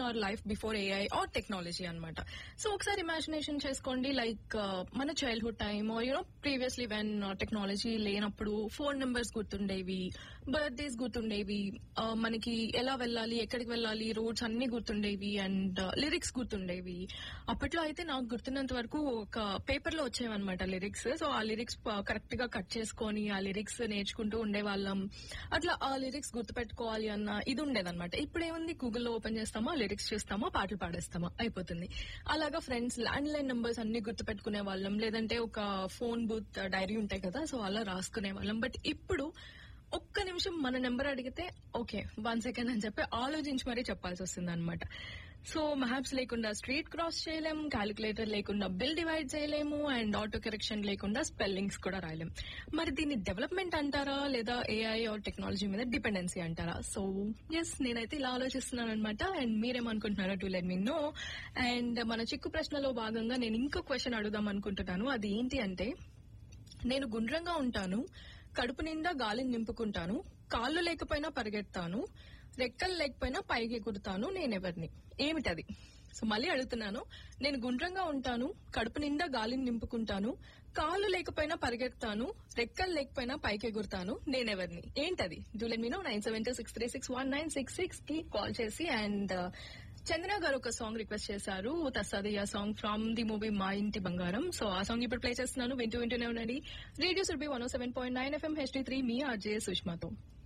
hour life before AI or technology అనమాట so ఒకసారి imagination చేసుకోండి లైక్ మన childhood time you know previously when technology లేనప్పుడు ఫోన్ నెంబర్స్ గుర్తుండేవి బర్త్డేస్ గుర్తుండేవి uh, మనకి ఎలా వెళ్ళాలి ఎక్కడికి వెళ్ళాలి రోడ్స్ అన్ని గుర్తుండేవి అండ్ లిరిక్స్ గుర్తుండేవి అప్పట్లో అయితే నాకు గుర్తున్నంత వరకు ఒక పేపర్ లో వచ్చేవన్నమాట లిరిక్స్ సో ఆ లిరిక్స్ కరెక్ట్ గా కట్ చేసుకొని ఆ లిరిక్స్ నేర్చుకుంటూ ఉండేవాళ్ళం అట్లా ఆ లిరిక్స్ గుర్తుపెట్టుకోవాలి అన్న ఇది ఉండేదన్నమాట ఇప్పుడు ఏముంది గూగుల్లో ఓపెన్ చేస్తామా లిరిక్స్ చూస్తామా పాటలు పాడేస్తామా అయిపోతుంది అలాగా ఫ్రెండ్స్ ల్యాండ్ లైన్ నంబర్స్ అన్ని గుర్తుపెట్టుకునే వాళ్ళం లేదంటే ఒక ఫోన్ బూత్ డైరీ ఉంటాయి కదా సో అలా రాసుకునే వాళ్ళం బట్ ఇప్పుడు ఒక్క నిమిషం మన నెంబర్ అడిగితే ఓకే వన్ సెకండ్ అని చెప్పి ఆలోచించి మరీ చెప్పాల్సి వస్తుంది అనమాట సో మ్యాప్స్ లేకుండా స్ట్రీట్ క్రాస్ చేయలేం క్యాలిక్యులేటర్ లేకుండా బిల్ డివైడ్ చేయలేము అండ్ ఆటో కరెక్షన్ లేకుండా స్పెల్లింగ్స్ కూడా రాయలేం మరి దీన్ని డెవలప్మెంట్ అంటారా లేదా ఏఐ ఆర్ టెక్నాలజీ మీద డిపెండెన్సీ అంటారా సో ఎస్ నేనైతే ఇలా ఆలోచిస్తున్నాను అనమాట అండ్ మీరేమనుకుంటున్నారో to let me know and మన చిక్కు ప్రశ్నలో భాగంగా నేను ఇంకో క్వశ్చన్ అడుగుదాం అనుకుంటున్నాను అది ఏంటి అంటే నేను గుండ్రంగా ఉంటాను కడుపు నిండా గాలిని నింపుకుంటాను కాళ్ళు లేకపోయినా పరిగెత్తాను రెక్కలు లేకపోయినా పైకి ఎగురుతాను నేనెవరిని ఏమిటది సో మళ్ళీ అడుగుతున్నాను నేను గుండ్రంగా ఉంటాను కడుపు నిండా గాలిని నింపుకుంటాను కాళ్ళు లేకపోయినా పరిగెత్తాను రెక్కలు లేకపోయినా పైకి ఎగురుతాను నేనెవరిని ఏంటది డూలెన్ మీనో nine seven two six three six one nine six six కి కాల్ చేసి అండ్ చందన గారు ఒక సాంగ్ రిక్వెస్ట్ చేశారు తస్సాదియా song from the movie Maa Inti బంగారం సో ఆ సాంగ్ ఇప్పుడు ప్లే చేస్తున్నాను వింటూ వింటూనే ఉండండి radio Surabhi one seven point nine FM HD three మీ ఆర్జే సుష్మాతో